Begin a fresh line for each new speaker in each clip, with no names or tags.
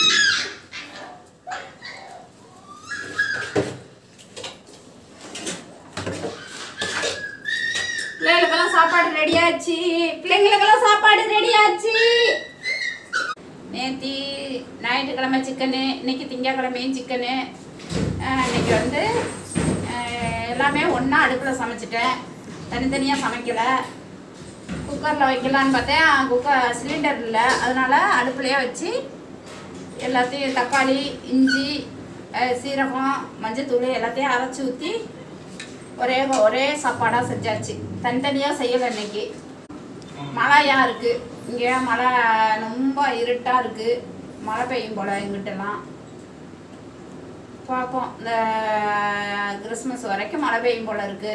பிள்ளைகளுக்கெல்லாம் சாப்பாடு ரெடியாச்சு பிள்ளைங்களுக்கெல்லாம் சாப்பாடு ரெடியாச்சு நேத்தி ஞாயிற்றுக்கிழமை சிக்கனு இன்னைக்கு திங்கக்கிழமையும் சிக்கனு இன்னைக்கு வந்து அஹ், எல்லாமே ஒன்றா அடுப்பில் சமைச்சிட்டேன் தனித்தனியாக சமைக்கலை குக்கரில் வைக்கலான்னு பார்த்தேன் குக்கர் சிலிண்டர் இல்லை அதனால அடுப்புலையே வச்சு எல்லாத்தையும் தக்காளி இஞ்சி அஹ், சீரகம் மஞ்சத்தூள் எல்லாத்தையும் அரைச்சி ஊற்றி ஒரே ஒரே சாப்பாடாக செஞ்சாச்சு தனித்தனியாக செய்யலை இன்னைக்கு மழையா இருக்கு இங்கே மழை ரொம்ப இருட்டாக இருக்கு மழை பெய்யும் போல எங்கிட்டலாம் பார்ப்போம் இந்த கிறிஸ்மஸ் வரைக்கும் மழை பெய்யும் போல இருக்கு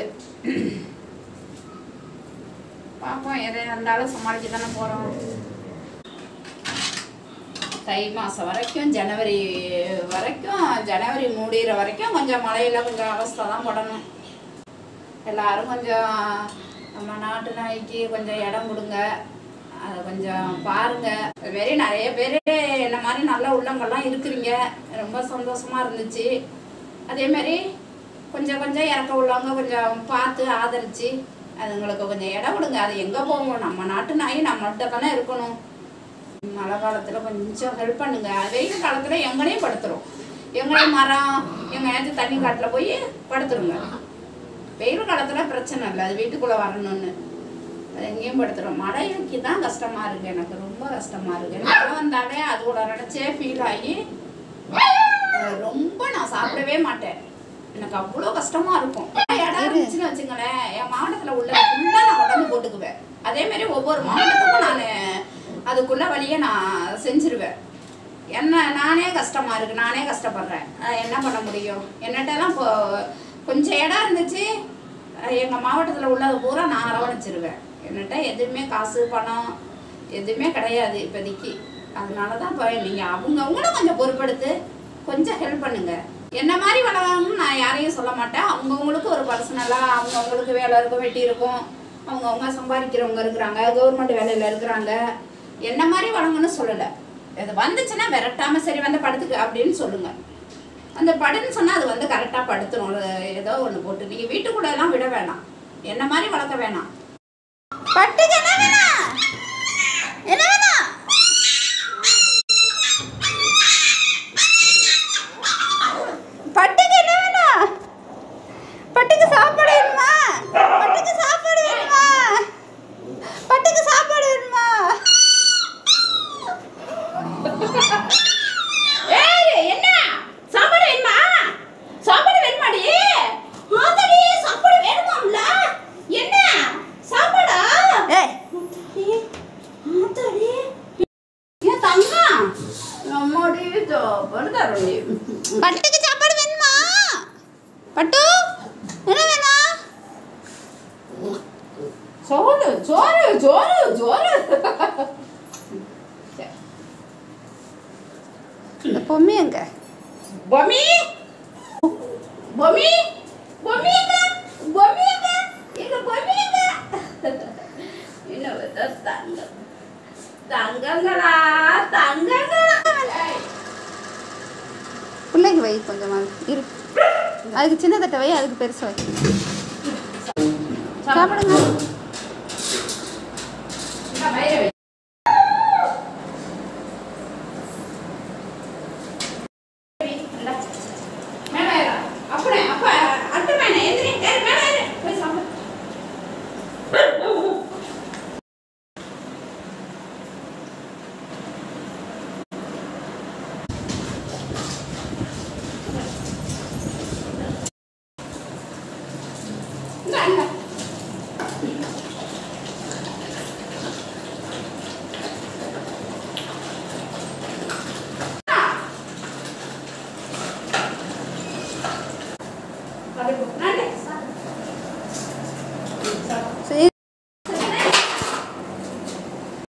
பார்ப்போம் எதை இருந்தாலும் சமாளிக்க தானே போகிறோம் தை மாதம் வரைக்கும் ஜனவரி வரைக்கும் ஜனவரி முடிகிற வரைக்கும் கொஞ்சம் மழையில் கொஞ்சம் அவஸ்தை தான் படணும் எல்லாரும் கொஞ்சம் நம்ம நாட்டு நாய்க்கு கொஞ்சம் இடம் கொடுங்க அதை கொஞ்சம் பாருங்க அது மாரி நிறைய பேர் என்ன மாதிரி நல்ல உள்ளங்கள்லாம் இருக்கிறீங்க ரொம்ப சந்தோஷமா இருந்துச்சு அதே மாதிரி கொஞ்சம் கொஞ்சம் இறக்க உள்ளவங்க கொஞ்சம் பார்த்து ஆதரிச்சு அதுங்களுக்கு கொஞ்சம் இடம் கொடுங்க அது எங்கே போகும் நம்ம நாட்டு நாய் நம்மள்கிட்ட தானே இருக்கணும் மழை காலத்தில் கொஞ்சம் ஹெல்ப் பண்ணுங்க வெயில் காலத்தில் எங்கனையும் படுத்துரும் எங்கனையும் மரம் எங்கேயாச்சும் தண்ணி காட்டில் போய் படுத்துருங்க வெயில் காலத்தில் பிரச்சனை இல்லை அது வீட்டுக்குள்ளே வரணும்னு அது எங்கேயும் படுத்துரும் மழைக்கு தான் கஷ்டமாக இருக்குது எனக்கு ரொம்ப கஷ்டமாக இருக்குது மழை வந்தாலே அதோட நினச்சே ஃபீல் ஆகி அஹ், ரொம்ப நான் சாப்பிடவே மாட்டேன் எனக்கு அவ்வளோ கஷ்டமாக இருக்கும் இடம் இருந்துச்சுன்னு வச்சுங்களேன் என் மாவட்டத்தில் உள்ள ஃபுல்லாக நான் உடம்பு போட்டுக்குவேன் அதே மாதிரி ஒவ்வொரு மாவட்டத்துக்கும் நான் அதுக்குள்ள வழியை நான் செஞ்சிருவேன் என்ன நானே கஷ்டமா இருக்கு நானே கஷ்டப்படுறேன் அஹ் என்ன பண்ண முடியும் என்னட்டெல்லாம் இப்போ கொஞ்சம் இடம் இருந்துச்சு அஹ் எங்க மாவட்டத்தில் உள்ளது பூரா நான் அரவணைச்சிருவேன் என்னட்ட எதுவுமே காசு பணம் எதுவுமே கிடையாது இப்போதைக்கு அதனால தான் இப்போ நீங்கள் அவங்கவுங்களும் கொஞ்சம் பொறுப்பெடுத்து கொஞ்சம் ஹெல்ப் பண்ணுங்க என்ன மாதிரி வளரணும்னு நான் யாரையும் சொல்ல மாட்டேன் அவங்கவுங்களுக்கு ஒரு பர்சனலாக அவங்கவுங்களுக்கு வேலை இருக்கும் வெட்டி இருக்கும் அவங்கவுங்க சம்பாதிக்கிறவங்க இருக்கிறாங்க கவர்மெண்ட் வேலையில் இருக்கிறாங்க என்ன மாதிரி வழங்கணும்னு சொல்லலை இது வந்துச்சுன்னா விரட்டாம சரி வந்து படுத்துக்கு அப்படின்னு சொல்லுங்க அந்த படுன்னு சொன்னா அது வந்து கரெக்டாக படுத்துரும் ஒரு ஏதோ ஒன்று போட்டு நீங்க வீட்டுக்குள்ள எல்லாம் விட வேணாம் என்ன மாதிரி வளர்க்க வேணாம் பட்டுக்கு என்ன வேணாம் என்ன வேணாம் பட்டுக்கு என்ன வேணாம் பட்டுக்கு சாப்பாடு வேணுமா பட்டுக்கு சாப்பாடு வேணுமா பட்டுக்கு சாப்பாடு வேணுமா ஏய் என்ன சாப்பாடு வேணுமா சாப்பாடு வேணுமாடி ஆதடி சாப்பாடு வேணுமாம்ல என்ன சாப்பாடா ஏய் ஆதடி ஏன் தங்கம் நம்மடி சாப்பாடு தரண்டி பட்டுக்கு சாப்பாடு வேணுமா பட்டு என்ன வேணும் சோறு சோறு சோறு சோறு இந்த பொம்மி எங்க பொம்மி பொம்மி பொம்மி எங்க பொம்மி எங்க எங்க பொம்மி எங்க என்ன பார்த்தா தங்கம் தங்கங்களா தங்கங்களா
பிள்ளைக்கு வை கொஞ்சமாக இரு அதுக்கு சின்ன தட்டை வை அதுக்கு பெருசு வை சாப்பிடுங்க
இந்த வயிறை வை